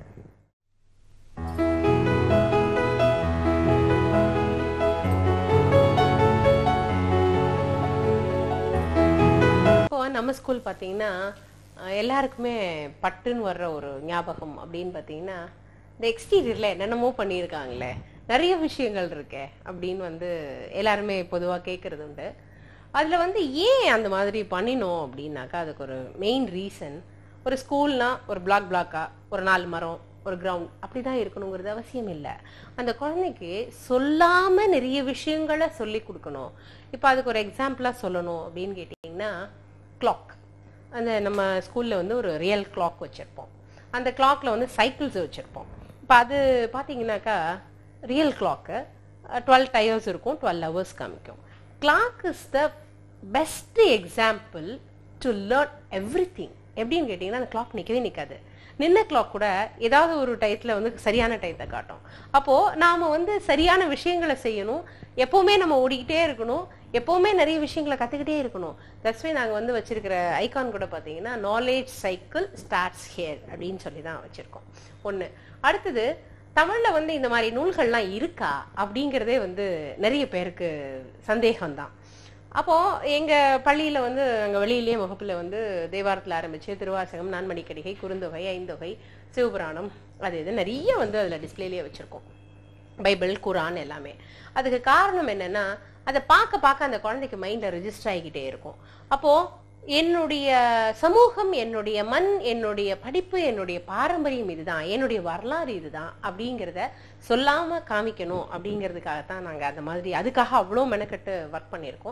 இப்போ நம்ம ஸ்கூல் பார்த்தீங்கன்னா அஹ், எல்லாருக்குமே பட்டுன்னு வர்ற ஒரு ஞாபகம் அப்படின்னு பார்த்தீங்கன்னா இந்த எக்ஸ்டீரியர்ல என்னென்னமோ பண்ணியிருக்காங்களே நிறைய விஷயங்கள் இருக்கே அப்படின்னு வந்து எல்லாருமே பொதுவாக கேட்கறது உண்டு அதில் வந்து ஏன் அந்த மாதிரி பண்ணினோம் அப்படின்னாக்கா அதுக்கு ஒரு மெயின் ரீசன் ஒரு ஸ்கூல்னா ஒரு பிளாக் பிளாக்கா ஒரு நாலு மரம் ஒரு கிரவுண்ட் அப்படிதான் இருக்கணுங்கிறது அவசியம் இல்லை அந்த குழந்தைக்கு சொல்லாம நிறைய விஷயங்களை சொல்லி கொடுக்கணும் இப்போ அதுக்கு ஒரு எக்ஸாம்பிளாக சொல்லணும் அப்படின்னு கேட்டிங்கன்னா கிளாக் அந்த நம்ம ஸ்கூல்ல வந்து ஒரு ரியல் கிளாக் வச்சிருப்போம் அந்த கிளாக்ல வந்து சைக்கிள்ஸ் வச்சிருப்போம் இப்போ அது பார்த்தீங்கன்னாக்கா ரியல் கிளாக்கு டுவெல் டயர்ஸ் இருக்கும் டுவெல் ஹவர்ஸ் காமிக்கும் clock is the best example to learn everything எப்படின்னு கேட்டிங்கன்னா அந்த கிளாக் நிற்கவே நிற்காது நின்ன கிளாக் கூட ஏதாவது ஒரு டயத்தில் வந்து சரியான டயத்தை காட்டும் அப்போது நாம் வந்து சரியான விஷயங்களை செய்யணும் எப்போவுமே நம்ம ஓடிக்கிட்டே இருக்கணும் எப்போவுமே நிறைய விஷயங்களை கற்றுக்கிட்டே இருக்கணும் தட்ஸ் வே நாங்கள் வந்து வச்சிருக்கிற ஐகான் கூட பார்த்தீங்கன்னா நாலேஜ் சைக்கிள் ஸ்டார்ட்ஸ் ஹியர் அப்படின்னு சொல்லி தான் வச்சுருக்கோம் ஒன்று அடுத்தது தமிழில் வந்து இந்த மாதிரி நூல்கள்லாம் இருக்கா அப்படிங்கிறதே வந்து நிறைய பேருக்கு சந்தேகம்தான் அப்போ எங்க பள்ளியில வந்து அங்க வெளியிலேயே முகப்புல வந்து தேவாரத்துல ஆரம்பிச்சு திருவாசகம் நான்மணிக்கடிகை குறுந்தொகை ஐந்தொகை சிவபுராணம் அது இது நிறைய வந்து அதுல டிஸ்பிளேலயே வச்சிருக்கோம் பைபிள் குரான் எல்லாமே அதுக்கு காரணம் என்னன்னா அதை பார்க்க பார்க்க அந்த குழந்தைக்கு மைண்ட்ல ரெஜிஸ்டர் ஆகிக்கிட்டே இருக்கும் அப்போ என்னுடைய சமூகம் என்னுடைய மண் என்னுடைய படிப்பு என்னுடைய பாரம்பரியம் இதுதான் என்னுடைய வரலாறு இதுதான் அப்படிங்கிறத சொல்லாம காமிக்கணும் அப்படிங்கிறதுக்காகத்தான் நாங்க அந்த மாதிரி அதுக்காக அவ்வளோ மெனக்கட்டு ஒர்க் பண்ணியிருக்கோம்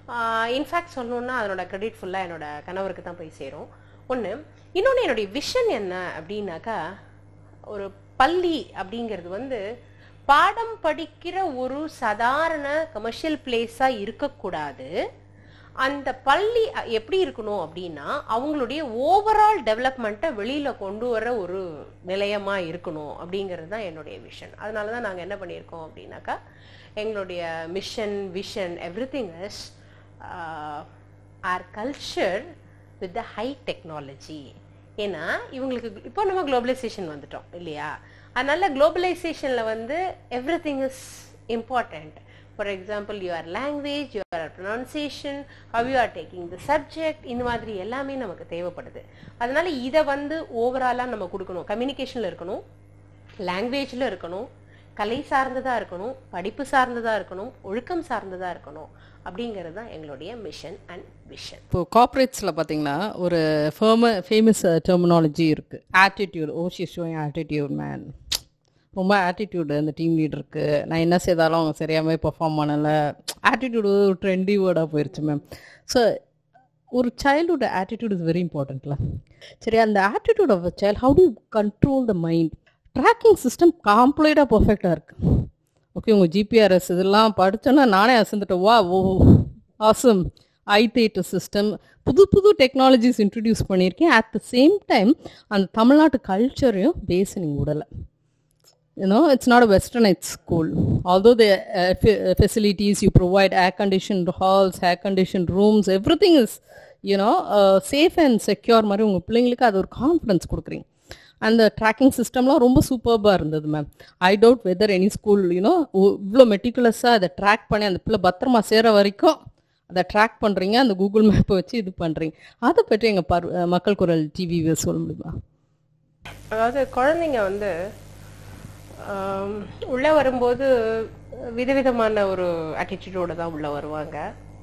இன்ஃபேக்ட் சொல்லணும்னா அதனோட கிரெடிட் ஃபுல்லாக என்னோட கணவருக்கு தான் போய் சேரும் ஒன்று இன்னொன்று என்னுடைய விஷன் என்ன அப்படின்னாக்கா ஒரு பள்ளி அப்படிங்கிறது வந்து பாடம் படிக்கிற ஒரு சாதாரண கமர்ஷியல் பிளேஸாக இருக்கக்கூடாது அந்த பள்ளி அ- எப்படி இருக்கணும் அப்படின்னா அவங்களுடைய ஓவரால் டெவலப்மெண்ட்டை வெளியில கொண்டு வர ஒரு நிலையமா இருக்கணும் அப்படிங்கிறது தான் என்னுடைய விஷன் அதனால தான் நாங்கள் என்ன பண்ணியிருக்கோம் அப்படின்னாக்கா எங்களுடைய mission vision everything is our culture with the high technology ஏன்னா இவங்களுக்கு இப்போ நம்ம குளோபலைசேஷன் வந்துட்டோம் இல்லையா அதனால குளோபலைசேஷனில் வந்து everything is important for example your language your pronunciation how you are taking the subject இந்த மாதிரி எல்லாமே நமக்கு தேவைப்படுது அதனால இதை வந்து ஓவராலாக நம்ம கொடுக்கணும் கம்யூனிகேஷனில் இருக்கணும் லாங்குவேஜில் இருக்கணும் கலை சார்ந்ததாக இருக்கணும் படிப்பு சார்ந்ததாக இருக்கணும் ஒழுக்கம் சார்ந்ததாக இருக்கணும் அப்படிங்கிறது தான் எங்களுடைய மிஷன் அண்ட் விஷன் இப்போ கார்ப்பரேட்ஸில் பார்த்தீங்கன்னா ஒரு ஃபேம ஃபேமஸ் டெர்மினாலஜி இருக்குது attitude oh she showing attitude man ரொம்ப ஆட்டிடியூடு அந்த டீம் லீடருக்கு நான் என்ன செய்தாலும் அவங்க சரியாகவே பெர்ஃபார்ம் பண்ணலை ஆட்டிடியூடு ஒரு ட்ரெண்டி வேர்டாக போயிடுச்சு மேம் ஸோ ஒரு சைல்டோட ஆட்டிடியூட் இஸ் வெரி இம்பார்ட்டன்ட்ல சரி அந்த attitude of a child how to control the mind tracking system கம்ப்ளீட்டாக பர்ஃபெக்டாக இருக்குது ஓகே உங்கள் ஜிபிஆர்எஸ் இதெல்லாம் படித்தோன்னா நானே அசந்துட்டேன் வா oh awesome I theatre system புது புது டெக்னாலஜிஸ் இன்ட்ரடியூஸ் பண்ணியிருக்கேன் அட் த சேம் டைம் அந்த தமிழ்நாட்டு கல்ச்சரையும் பேஸ் நீங்கள் விடலை you know it's not a westernized school although the uh, fa- uh, facilities you provide air conditioned halls air conditioned rooms everything is you know uh, safe and secure மாதிரி உங்கள் பிள்ளைங்களுக்கு அது ஒரு confidence கொடுக்குறீங்க அந்த tracking சிஸ்டம்லாம் ரொம்ப சூப்பர்பாக இருந்தது ma'am I doubt whether any school you know இவ்வளோ மெட்டிகுலஸாக அதை ட்ராக் பண்ணி அந்த பிள்ளை பத்திரமா சேர வரைக்கும் அதை ட்ராக் பண்ணுறீங்க அந்த கூகுள் மேப்பை வச்சு இது பண்ணுறீங்க அதை பற்றி எங்கள் பர் மக்கள் குரல் டிவி சொல்ல முடியுமா அதாவது குழந்தைங்க வந்து ஆம், உள்ள வரும்போது விதவிதமான ஒரு ஆட்டிடியூடோட தான் உள்ள வருவாங்க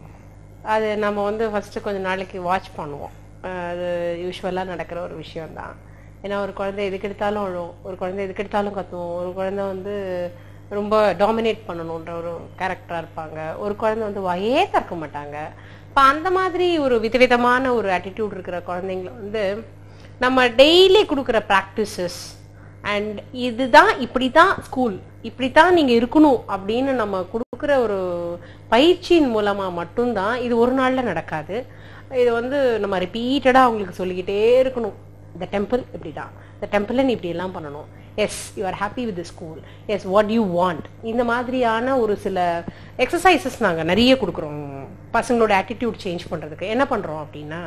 அது நம்ம வந்து ஃபஸ்ட்டு கொஞ்ச நாளைக்கு வாட்ச் பண்ணுவோம் அஹ் அது யூஸ்வலாக நடக்கிற ஒரு விஷயம்தான் ஏன்னா ஒரு குழந்தை எதுக்கு எடுத்தாலும் அழும் ஒரு குழந்தை எதுக்கு எடுத்தாலும் கத்துவோம் ஒரு குழந்தை வந்து ரொம்ப டாமினேட் பண்ணணுன்ற ஒரு கேரக்டராக இருப்பாங்க ஒரு குழந்தை வந்து வாயே திறக்க மாட்டாங்க இப்போ அந்த மாதிரி ஒரு விதவிதமான ஒரு ஆட்டிடியூட் இருக்கிற குழந்தைங்களை வந்து நம்ம டெய்லி கொடுக்குற ப்ராக்டிசஸ் அண்ட் இதுதான் இப்படி தான் ஸ்கூல் இப்படி தான் நீங்கள் இருக்கணும் அப்படின்னு நம்ம கொடுக்குற ஒரு பயிற்சியின் மூலமாக மட்டும்தான் இது ஒரு நாளில் நடக்காது இது வந்து நம்ம ரிப்பீட்டடாக அவங்களுக்கு சொல்லிக்கிட்டே இருக்கணும் இந்த டெம்பிள் இப்படி தான் இந்த டெம்பிளை நீ இப்படி எல்லாம் பண்ணணும் yes you are happy with school yes what you want இந்த மாதிரியான ஒரு சில எக்ஸசைசஸ் நாங்கள் நிறைய கொடுக்குறோம் பசங்களோட ஆட்டிடியூட் சேஞ்ச் பண்ணுறதுக்கு என்ன பண்ணுறோம் அப்படின்னா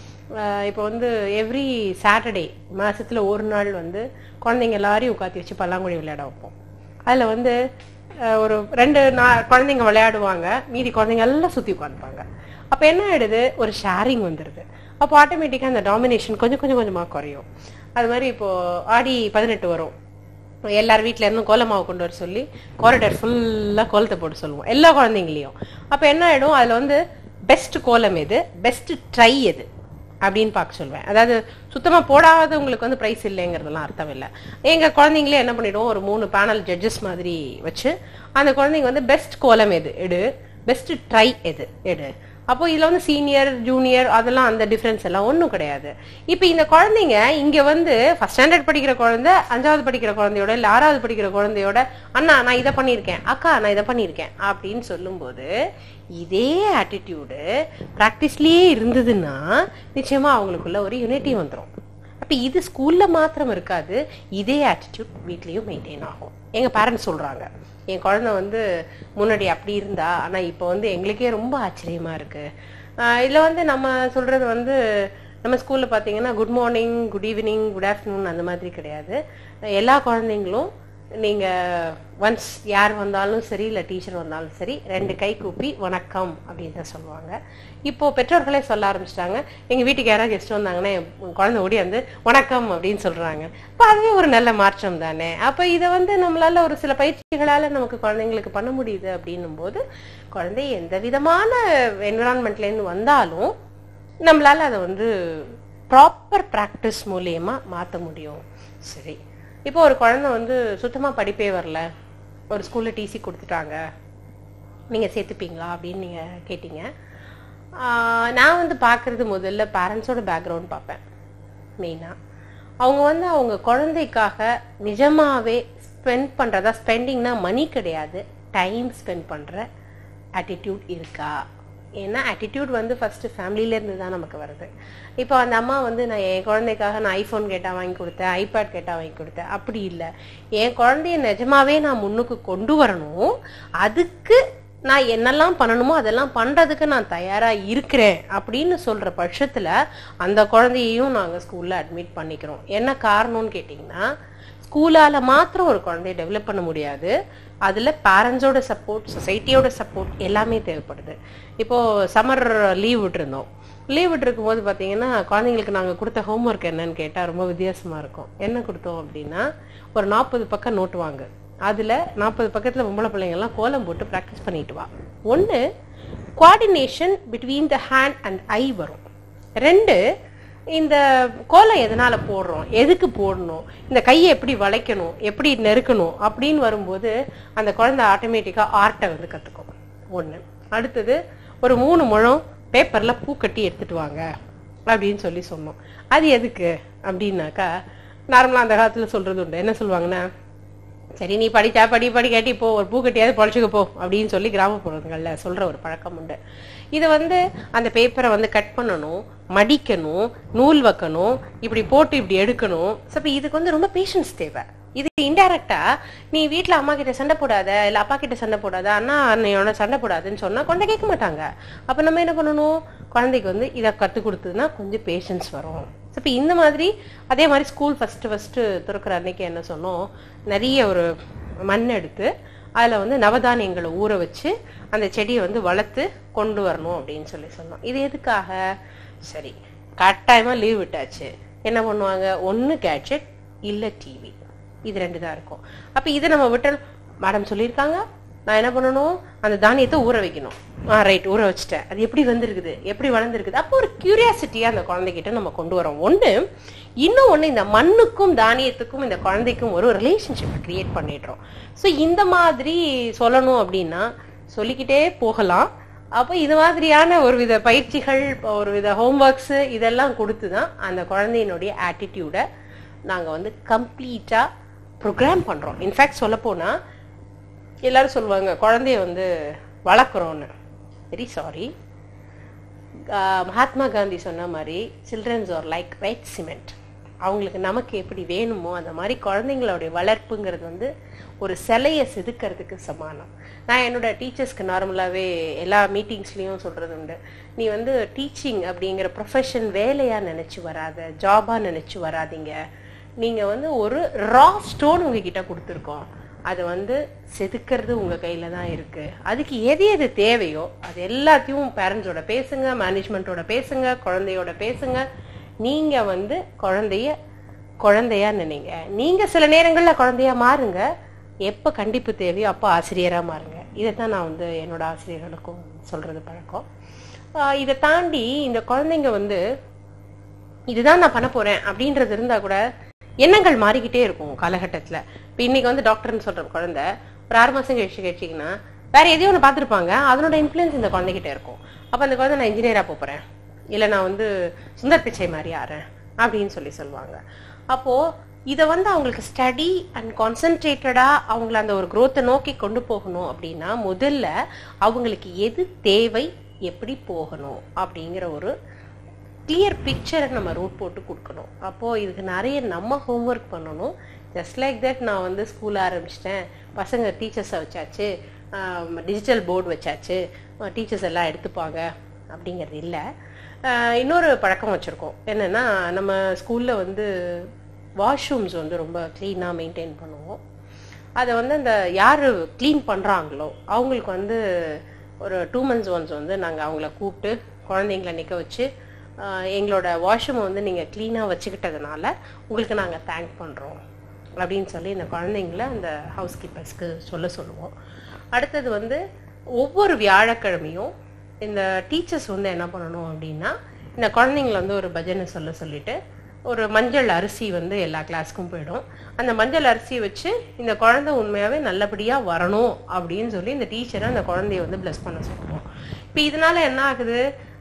ஆஹ் இப்போ வந்து எவ்ரி சாட்டர்டே மாசத்துல ஒரு நாள் வந்து குழந்தைங்க எல்லாரையும் உட்காத்தி வச்சு பல்லாங்குழி விளையாட வைப்போம் அதில் வந்து ஆஹ் ஒரு ரெண்டு நா குழந்தைங்க விளையாடுவாங்க மீதி குழந்தைங்க எல்லாம் சுற்றி உட்காந்துப்பாங்க அப்போ என்ன ஆயிடுது ஒரு ஷேரிங் வந்துடுது அப்போ ஆட்டோமேட்டிக்காக அந்த டாமினேஷன் கொஞ்சம் கொஞ்சம் கொஞ்சமாக குறையும் அது மாதிரி இப்போ ஆடி பதினெட்டு வரும் எல்லார் வீட்ல இருந்தும் கோலமாவு கொண்டு வர சொல்லி காரிடர் ஃபுல்லாக கோலத்தை போட்டு சொல்லுவோம் எல்லா குழந்தைங்களையும் அப்போ என்ன ஆயிடும் அதில் வந்து பெஸ்ட் கோலம் எது பெஸ்ட் ட்ரை எது அப்படின்னு பார்க்க சொல்லுவேன் அதாவது சுத்தமாக போடாதவங்களுக்கு வந்து ப்ரைஸ் இல்லைங்கிறதெல்லாம் அர்த்தம் இல்லை எங்கள் குழந்தைங்களே என்ன பண்ணிடுவோம் ஒரு மூணு பேனல் ஜட்ஜஸ் மாதிரி வச்சு அந்த குழந்தைங்க வந்து பெஸ்ட் கோலம் எது எடு பெஸ்ட் ட்ரை எது எடு அப்போ இதுல வந்து சீனியர் ஜூனியர் அதெல்லாம் அந்த டிஃபரன்ஸ் எல்லாம் ஒன்றும் கிடையாது இப்போ இந்த குழந்தைங்க இங்க வந்து ஃபர்ஸ்ட் ஸ்டாண்டர்ட் படிக்கிற குழந்தை அஞ்சாவது படிக்கிற குழந்தையோட இல்லை ஆறாவது படிக்கிற குழந்தையோட அண்ணா நான் இதை பண்ணியிருக்கேன் அக்கா நான் இதை பண்ணியிருக்கேன் அப்படின்னு சொல்லும்போது இதே ஆட்டிடியூடு ப்ராக்டிஸ்லயே இருந்ததுன்னா நிச்சயமா அவங்களுக்குள்ள ஒரு யூனிட்டி வந்துடும் அப்ப இது ஸ்கூல்ல மாத்திரம் இருக்காது இதே ஆட்டிடியூட் வீட்லயும் மெயின்டைன் ஆகும் எங்க பேரண்ட்ஸ் சொல்றாங்க என் குழந்தை வந்து முன்னாடி அப்படி இருந்தா ஆனா இப்போ வந்து எங்களுக்கே ரொம்ப ஆச்சரியமா இருக்கு ஆஹ் இதுல வந்து நம்ம சொல்றது வந்து நம்ம ஸ்கூல்ல பாத்தீங்கன்னா good morning good evening good afternoon அந்த மாதிரி கிடையாது எல்லா குழந்தைங்களும் நீங்க ஒன்ஸ் யார் வந்தாலும் சரி இல்லை டீச்சர் வந்தாலும் சரி ரெண்டு கை கூப்பி வணக்கம் அப்படின்னு தான் சொல்லுவாங்க இப்போ பெற்றோர்களே சொல்ல ஆரம்பிச்சிட்டாங்க எங்க வீட்டுக்கு யாராவது கெஸ்ட் வந்தாங்கன்னா என் குழந்தை ஓடி வந்து வணக்கம் அப்படின்னு சொல்றாங்க அப்போ அதுவே ஒரு நல்ல மாற்றம் தானே அப்போ இதை வந்து நம்மளால ஒரு சில பயிற்சிகளால நமக்கு குழந்தைங்களுக்கு பண்ண முடியுது அப்படின்னும் போது குழந்தை எந்த விதமான என்விரான்மெண்ட்லேருந்து வந்தாலும் நம்மளால அதை வந்து ப்ராப்பர் ப்ராக்டிஸ் மூலியமா மாற்ற முடியும் சரி இப்போ ஒரு குழந்தை வந்து சுத்தமா படிப்பே வரல ஒரு ஸ்கூல்ல டிசி கொடுத்துட்டாங்க நீங்க சேர்த்துப்பீங்களா அப்படின்னு நீங்க கேட்டீங்க ஆஹ் நான் வந்து பார்க்கறது முதல்ல பேரண்ட்ஸோட பேக்ரவுண்ட் பார்ப்பேன் மெயினாக அவங்க வந்து அவங்க குழந்தைக்காக நிஜமாவே ஸ்பெண்ட் பண்ணுறதா ஸ்பெண்டிங்னா மணி கிடையாது டைம் ஸ்பெண்ட் பண்ணுற ஆட்டிடியூட் இருக்கா ஏன்னா ஆட்டிடியூட் வந்து ஃபர்ஸ்ட் ஃபேமிலியிலேருந்து தான் நமக்கு வருது இப்போ அந்த அம்மா வந்து நான் என் குழந்தைக்காக நான் ஐஃபோன் கேட்டால் வாங்கி கொடுத்தேன் ஐபேட் கேட்டால் வாங்கி கொடுத்தேன் அப்படி இல்லை என் குழந்தைய நிஜமாவே நான் முன்னுக்கு கொண்டு வரணும் அதுக்கு நான் என்னெல்லாம் பண்ணணுமோ அதெல்லாம் பண்றதுக்கு நான் தயாரா இருக்கிறேன் அப்படின்னு சொல்ற பட்சத்துல அந்த குழந்தையையும் நாங்க ஸ்கூல்ல அட்மிட் பண்ணிக்கிறோம் என்ன காரணம்னு கேட்டிங்கன்னா ஸ்கூலால மாத்திரம் ஒரு குழந்தைய டெவலப் பண்ண முடியாது அதுல பேரண்ட்ஸோட சப்போர்ட் சொசைட்டியோட சப்போர்ட் எல்லாமே தேவைப்படுது இப்போ சம்மர் லீவ் விட்டுருந்தோம் லீவ் விட்டுருக்கும் போது பார்த்தீங்கன்னா குழந்தைங்களுக்கு நாங்கள் கொடுத்த ஹோம்ஒர்க் என்னன்னு கேட்டால் ரொம்ப வித்தியாசமா இருக்கும் என்ன கொடுத்தோம் அப்படின்னா ஒரு நாற்பது பக்கம் நோட்டு வாங்க அதில் நாற்பது பக்கத்தில் பொம்பளை பிள்ளைங்கள்லாம் கோலம் போட்டு ப்ராக்டிஸ் பண்ணிட்டு வா ஒன்று coordination between the hand and eye வரும் ரெண்டு இந்த கோலம் எதனால போடுறோம் எதுக்கு போடணும் இந்த கையை எப்படி வளைக்கணும் எப்படி நெருக்கணும் அப்படின்னு வரும்போது அந்த குழந்தை ஆட்டோமேட்டிக்காக ஆர்ட்டை வந்து கற்றுக்கும் ஒன்று அடுத்தது ஒரு மூணு முழம் பேப்பரில் பூ கட்டி எடுத்துட்டு வாங்க அப்படின்னு சொல்லி சொன்னோம் அது எதுக்கு அப்படின்னாக்கா நார்மலாக அந்த காலத்தில் சொல்கிறது உண்டு என்ன சொல்லுவாங்கன்னா சரி நீ படிச்சா படி படி கேட்டி போ ஒரு பூக்கட்டியாவது பொழைச்சிக்க போ அப்படின்னு சொல்லி கிராமப்புறங்கள்ல சொல்ற ஒரு பழக்கம் உண்டு இதை வந்து அந்த பேப்பரை வந்து கட் பண்ணணும் மடிக்கணும் நூல் வைக்கணும் இப்படி போட்டு இப்படி எடுக்கணும் ஸோ இப்போ இதுக்கு வந்து ரொம்ப பேஷன்ஸ் தேவை இது இன்டைரக்டா நீ வீட்ல அம்மா கிட்ட சண்டை போடாத இல்ல அப்பா கிட்ட சண்டை போடாத அண்ணா அண்ணையோட சண்டை போடாதுன்னு சொன்னா கொண்ட கேட்க மாட்டாங்க அப்ப நம்ம என்ன பண்ணணும் குழந்தைக்கு வந்து இதை கத்து கொடுத்ததுன்னா கொஞ்சம் பேஷன்ஸ் வரும் ஸோ இப்போ இந்த மாதிரி அதே மாதிரி ஸ்கூல் ஃபர்ஸ்ட் ஃபர்ஸ்ட் திறக்கிற அன்னைக்கு என்ன சொன்னோம் நிறைய ஒரு மண் எடுத்து அதில் வந்து நவதானியங்களை ஊற வச்சு அந்த செடியை வந்து வளர்த்து கொண்டு வரணும் அப்படின்னு சொல்லி சொன்னோம் இது எதுக்காக சரி கட்டாயமாக லீவ் விட்டாச்சு என்ன பண்ணுவாங்க ஒன்று கேட்ஜெட் இல்லை டிவி இது ரெண்டு தான் இருக்கும் அப்போ இதை நம்ம விட்டால் மேடம் சொல்லியிருக்காங்க நான் என்ன பண்ணணும் அந்த தானியத்தை ஊற வைக்கணும் ஆ ரைட் ஊற வச்சுட்டேன் அது எப்படி வந்திருக்குது எப்படி வளர்ந்துருக்குது அப்போ ஒரு கியூரியாசிட்டியா அந்த குழந்தைகிட்ட நம்ம கொண்டு வரோம் ஒன்று இன்னும் ஒன்று இந்த மண்ணுக்கும் தானியத்துக்கும் இந்த குழந்தைக்கும் ஒரு ரிலேஷன்ஷிப் கிரியேட் பண்ணிடுறோம் ஸோ இந்த மாதிரி சொல்லணும் அப்படின்னா சொல்லிக்கிட்டே போகலாம் அப்போ இது மாதிரியான ஒரு வித பயிற்சிகள் ஒரு வித ஹோம்ஒர்க்ஸு இதெல்லாம் கொடுத்து தான் அந்த குழந்தையினுடைய ஆட்டிடியூடை நாங்கள் வந்து கம்ப்ளீட்டாக ப்ரோக்ராம் பண்ணுறோம் இன்ஃபேக்ட் சொல்லப்போனால் எல்லாரும் சொல்லுவாங்க குழந்தைய வந்து வளர்க்குறோன்னு வெரி சாரி மகாத்மா காந்தி சொன்ன மாதிரி childrens are like wet cement அவங்களுக்கு நமக்கு எப்படி வேணுமோ அந்த மாதிரி குழந்தைங்களுடைய வளர்ப்புங்கிறது வந்து ஒரு சிலையை செதுக்கிறதுக்கு சமானம் நான் என்னோட டீச்சர்ஸ்க்கு நார்மலாகவே எல்லா மீட்டிங்ஸ்லேயும் சொல்கிறது உண்டு நீ வந்து டீச்சிங் அப்படிங்கிற ப்ரொஃபஷன் வேலையாக நினச்சி வராத ஜாபாக நினச்சி வராதீங்க நீங்கள் வந்து ஒரு ரா ஸ்டோன் உங்ககிட்ட கொடுத்துருக்கோம் அது வந்து செதுக்கிறது உங்கள் கையில் தான் இருக்குது அதுக்கு எது எது தேவையோ அது எல்லாத்தையும் பேரண்ட்ஸோட பேசுங்க மேனேஜ்மெண்ட்டோட பேசுங்க குழந்தையோட பேசுங்க நீங்கள் வந்து குழந்தைய குழந்தையா நினைங்க நீங்கள் சில நேரங்களில் குழந்தையா மாறுங்க எப்போ கண்டிப்பு தேவையோ அப்போ ஆசிரியராக மாறுங்க இதை தான் நான் வந்து என்னோட ஆசிரியர்களுக்கும் சொல்கிறது பழக்கம் ஆஹ் இதை தாண்டி இந்த குழந்தைங்க வந்து இதுதான் நான் பண்ண போறேன் அப்படின்றது இருந்தா கூட எண்ணங்கள் மாறிக்கிட்டே இருக்கும் காலகட்டத்துல இப்ப இன்னைக்கு வந்து டாக்டர்னு சொல்ற குழந்தை ஒரு ஆறு மாசம் கழிச்சு கழிச்சிங்கன்னா வேற எதையோ ஒன்று பார்த்துருப்பாங்க அதனோட இன்ஃப்ளூயன்ஸ் இந்த குழந்தைகிட்ட இருக்கும் அப்ப அந்த குழந்தை நான் இன்ஜினியரா போறேன் இல்ல நான் வந்து சுந்தர் பிச்சை மாதிரி ஆறேன் அப்படின்னு சொல்லி சொல்லுவாங்க அப்போ இதை வந்து அவங்களுக்கு ஸ்டடி அண்ட் கான்சென்ட்ரேட்டடா அவங்கள அந்த ஒரு growth-அ நோக்கி கொண்டு போகணும் அப்படின்னா முதல்ல அவங்களுக்கு எது தேவை எப்படி போகணும் அப்படிங்கிற ஒரு கிளியர் பிக்சரை நம்ம ரூட் போட்டு கொடுக்கணும் அப்போது இதுக்கு நிறைய நம்ம ஹோம்ஒர்க் பண்ணணும் ஜஸ்ட் லைக் தட் நான் வந்து ஸ்கூல் ஆரம்பிச்சிட்டேன் பசங்க டீச்சர்ஸை வச்சாச்சு டிஜிட்டல் போர்டு வச்சாச்சு டீச்சர்ஸ் எல்லாம் எடுத்துப்பாங்க அப்படிங்கிறது இல்லை இன்னொரு பழக்கம் வச்சுருக்கோம் என்னென்னா நம்ம ஸ்கூலில் வந்து வாஷ்ரூம்ஸ் வந்து ரொம்ப க்ளீனாக மெயின்டைன் பண்ணுவோம் அதை வந்து அந்த யார் க்ளீன் பண்ணுறாங்களோ அவங்களுக்கு வந்து ஒரு டூ மந்த்ஸ் ஒன்ஸ் வந்து நாங்கள் அவங்கள கூப்பிட்டு குழந்தைங்கள நிற்க வச்சு ஆஹ் எங்களோட வாஷ்ரூமை வந்து நீங்கள் க்ளீனாக வச்சுக்கிட்டதுனால உங்களுக்கு நாங்கள் தேங்க் பண்ணுறோம் அப்படின்னு சொல்லி இந்த குழந்தைங்கள அந்த ஹவுஸ் கீப்பர்ஸ்க்கு சொல்ல சொல்லுவோம் அடுத்தது வந்து ஒவ்வொரு வியாழக்கிழமையும் இந்த டீச்சர்ஸ் வந்து என்ன பண்ணணும் அப்படின்னா இந்த குழந்தைங்கள வந்து ஒரு பஜனை சொல்ல சொல்லிட்டு ஒரு மஞ்சள் அரிசி வந்து எல்லா கிளாஸ்க்கும் போயிடும் அந்த மஞ்சள் அரிசி வச்சு இந்த குழந்தை உண்மையாகவே நல்லபடியாக வரணும் அப்படின்னு சொல்லி இந்த டீச்சரை அந்த குழந்தைய வந்து ப்ளஸ் பண்ண சொல்லுவோம் இப்போ இதனால என்ன ஆகுது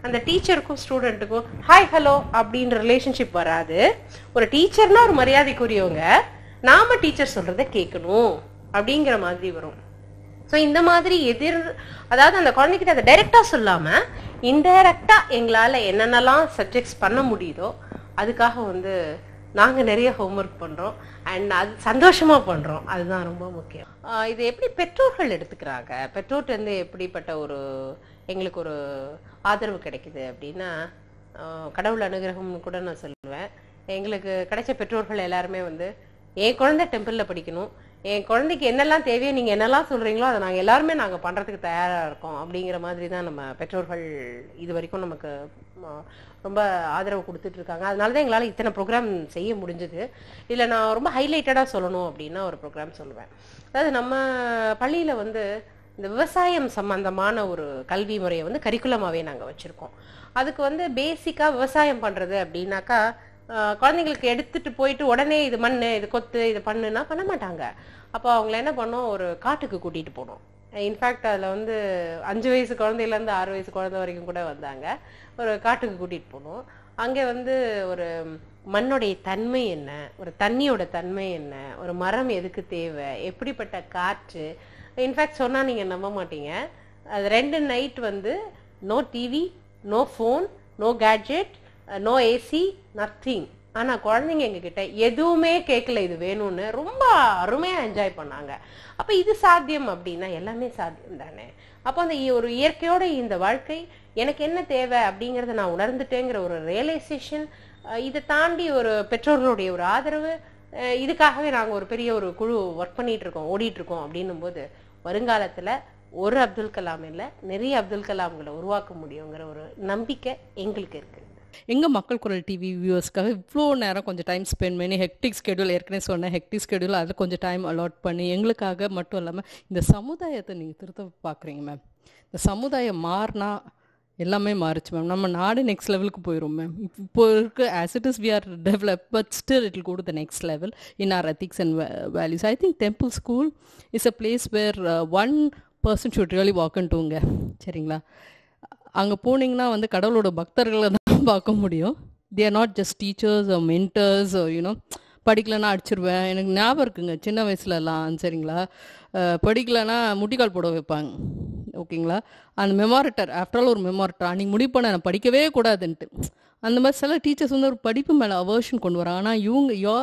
அந்த டீச்சருக்கும் ஸ்டூடெண்ட்டுக்கும் ஹாய் ஹலோ அப்படின்ற ரிலேஷன்ஷிப் வராது ஒரு டீச்சர்னா ஒரு மரியாதைக்குரியவங்க நாம டீச்சர் சொல்றதை கேட்கணும் அப்படிங்கிற மாதிரி வரும் ஸோ இந்த மாதிரி எதிர் அதாவது அந்த குழந்தைகிட்ட அதை டைரக்டா சொல்லாம இன்டைரக்டா எங்களால என்னென்னலாம் சப்ஜெக்ட்ஸ் பண்ண முடியுதோ அதுக்காக வந்து நாங்க நிறைய ஹோம்ஒர்க் பண்றோம் அண்ட் அது சந்தோஷமா பண்றோம் அதுதான் ரொம்ப முக்கியம் ஆஹ் இது எப்படி பெற்றோர்கள் எடுத்துக்கிறாங்க பெற்றோர்கிட்ட இருந்து எப்படிப்பட்ட ஒரு எங்களுக்கு ஒரு ஆதரவு கிடைக்குது அப்படின்னா ஆஹ் கடவுள் அனுகிரகம்னு கூட நான் சொல்லுவேன் எங்களுக்கு கிடைச்ச பெற்றோர்கள் எல்லாருமே வந்து என் குழந்தை டெம்பிளில் படிக்கணும் என் குழந்தைக்கு என்னெல்லாம் தேவையோ நீங்கள் என்னெல்லாம் சொல்கிறீங்களோ அதை நாங்கள் எல்லாருமே நாங்கள் பண்ணுறதுக்கு தயாராக இருக்கோம் அப்படிங்கிற மாதிரி தான் நம்ம பெற்றோர்கள் இது வரைக்கும் நமக்கு ம, ரொம்ப ஆதரவு கொடுத்துட்டு இருக்காங்க அதனால தான் எங்களால் இத்தனை ப்ரோக்ராம் செய்ய முடிஞ்சது இதில் நான் ரொம்ப ஹைலைட்டடாக சொல்லணும் அப்படின்னா ஒரு ப்ரோக்ராம் சொல்லுவேன் அதாவது நம்ம பள்ளியில் வந்து இந்த விவசாயம் சம்பந்தமான ஒரு கல்வி முறையை வந்து கரிக்குலமாகவே நாங்கள் வச்சுருக்கோம் அதுக்கு வந்து பேசிக்காக விவசாயம் பண்ணுறது அப்படின்னாக்கா ஆஹ் குழந்தைங்களுக்கு எடுத்துட்டு போயிட்டு உடனே இது மண்ணு இது கொத்து இது பண்ணுனா பண்ண மாட்டாங்க அப்போ அவங்கள என்ன பண்ணோம் ஒரு காட்டுக்கு கூட்டிட்டு போனோம் இன்ஃபேக்ட் அதில் வந்து அஞ்சு வயசு குழந்தையிலேருந்து ஆறு வயசு குழந்தை வரைக்கும் கூட வந்தாங்க ஒரு காட்டுக்கு கூட்டிட்டு போனோம் அங்கே வந்து ஒரு மண்ணுடைய தன்மை என்ன ஒரு தண்ணியோட தன்மை என்ன ஒரு மரம் எதுக்கு தேவை எப்படிப்பட்ட காற்று இன்ஃபேக்ட் சொன்னா நீங்க நம்ப மாட்டீங்க அது ரெண்டு நைட் வந்து no TV no phone no gadget no AC nothing ஆனா குழந்தைங்க எங்ககிட்ட எதுவுமே கேட்கல இது வேணும்னு ரொம்ப அருமையா என்ஜாய் பண்ணாங்க அப்ப இது சாத்தியம் அப்படின்னா எல்லாமே சாத்தியம் தானே அப்போ அந்த இ- ஒரு இயற்கையோட இந்த வாழ்க்கை எனக்கு என்ன தேவை அப்படிங்கறத நான் உணர்ந்துட்டேங்கிற ஒரு ரியலைசேஷன் இதை தாண்டி ஒரு பெற்றோர்களுடைய ஒரு ஆதரவு அஹ் இதுக்காகவே நாங்க ஒரு பெரிய ஒரு குழு ஒர்க் பண்ணிட்டு இருக்கோம் ஓடிட்டு இருக்கோம் அப்படின்னும் போது வருங்காலத்துல ஒரு அப்துல் கலாம் இல்ல நிறைய அப்துல் கலாம்களை உருவாக்க முடியுங்கிற ஒரு நம்பிக்கை எங்களுக்கு இருக்கு எங்க மக்கள் குரல் டிவி வியூவர்ஸ்க்காக இவ்வளோ நேரம் கொஞ்சம் டைம் ஸ்பெண்ட் பண்ணி ஹெக்டிக் ஸ்கெடியூல் ஏற்கனவே சொன்னேன் ஹெக்டிக் ஸ்கெடியூல் அதில் கொஞ்சம் டைம் அலாட் பண்ணி எங்களுக்காக மட்டும் இல்லாமல் இந்த சமுதாயத்தை நீங்கள் திருத்த பார்க்குறீங்க மேம் இந்த சமுதாயம் மாறினா எல்லாமே மாறுச்சு மேம் நம்ம நாடு நெக்ஸ்ட் லெவலுக்கு போயிடும் மேம் இப்போ இருக்க as it is we are develop but still it go to the next level in our ethics and va- values i think temple school is a place where uh, one person should really walk intoங்க சரிங்களா அங்கே போனீங்கன்னா வந்து கடவுளோட பக்தர்களை தான் பார்க்க முடியும் they are not just teachers mentors you know படிக்கலைன்னா அடிச்சிருவேன் எனக்கு ஞாபகம் இருக்குங்க சின்ன வயசுலலாம் சரிங்களா அஹ், படிக்கலைன்னா முட்டிக்கால் போட வைப்பாங்க ஓகேங்களா அந்த மெமாரிட்டர் ஆஃப்டர் ஆல் ஒரு மெமாரிட்டர் அன்றைக்கி முடிவு பண்ண நான் படிக்கவே கூடாதுன்ட்டு அந்த மாதிரி சில டீச்சர்ஸ் வந்து ஒரு படிப்பு மேலே அவர்ஷன் கொண்டு வராங்க ஆனால் இவங்க யோ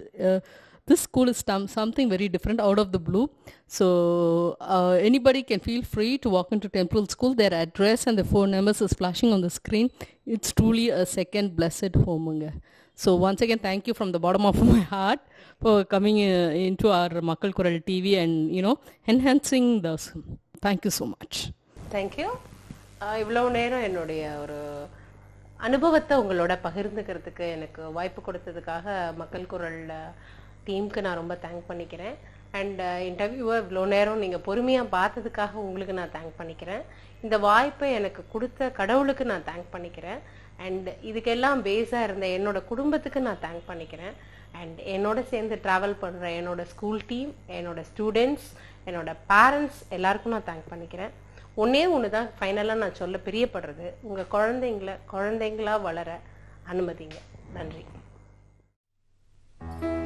this school is some, something very different out of the blue so uh, anybody can feel free to walk into temple school their address and the phone numbers is flashing on the screen it's truly a second blessed home ங்க. so once again thank you from the bottom of my heart for coming uh, into our மக்கள் குரல் tv and you know enhancing the thank you so much thank you இவ்வளவு நேரம் என்னுடைய ஒரு அனுபவத்தை உங்களோட பகிர்ந்துக்கிறதுக்கு எனக்கு வாய்ப்பு கொடுத்ததுக்காக மக்கள் குரல் டீமுக்கு நான் ரொம்ப தேங்க் பண்ணிக்கிறேன் அண்ட் இன்டர்வியூவை இவ்வளோ நேரம் நீங்கள் பொறுமையாக பார்த்ததுக்காக உங்களுக்கு நான் தேங்க் பண்ணிக்கிறேன் இந்த வாய்ப்பை எனக்கு கொடுத்த கடவுளுக்கு நான் தேங்க் பண்ணிக்கிறேன் அண்ட் இதுக்கெல்லாம் பேஸாக இருந்த என்னோட குடும்பத்துக்கு நான் தேங்க் பண்ணிக்கிறேன் அண்ட் என்னோட சேர்ந்து ட்ராவல் பண்ணுற என்னோட ஸ்கூல் டீம் என்னோட ஸ்டூடெண்ட்ஸ் என்னோட பேரண்ட்ஸ் எல்லாருக்கும் நான் தேங்க் பண்ணிக்கிறேன் ஒண்ணே ஒன்று தான் ஃபைனலாக நான் சொல்ல பிரியப்படுறது உங்கள் குழந்தைங்கள குழந்தைங்களா வளர அனுமதிங்க நன்றி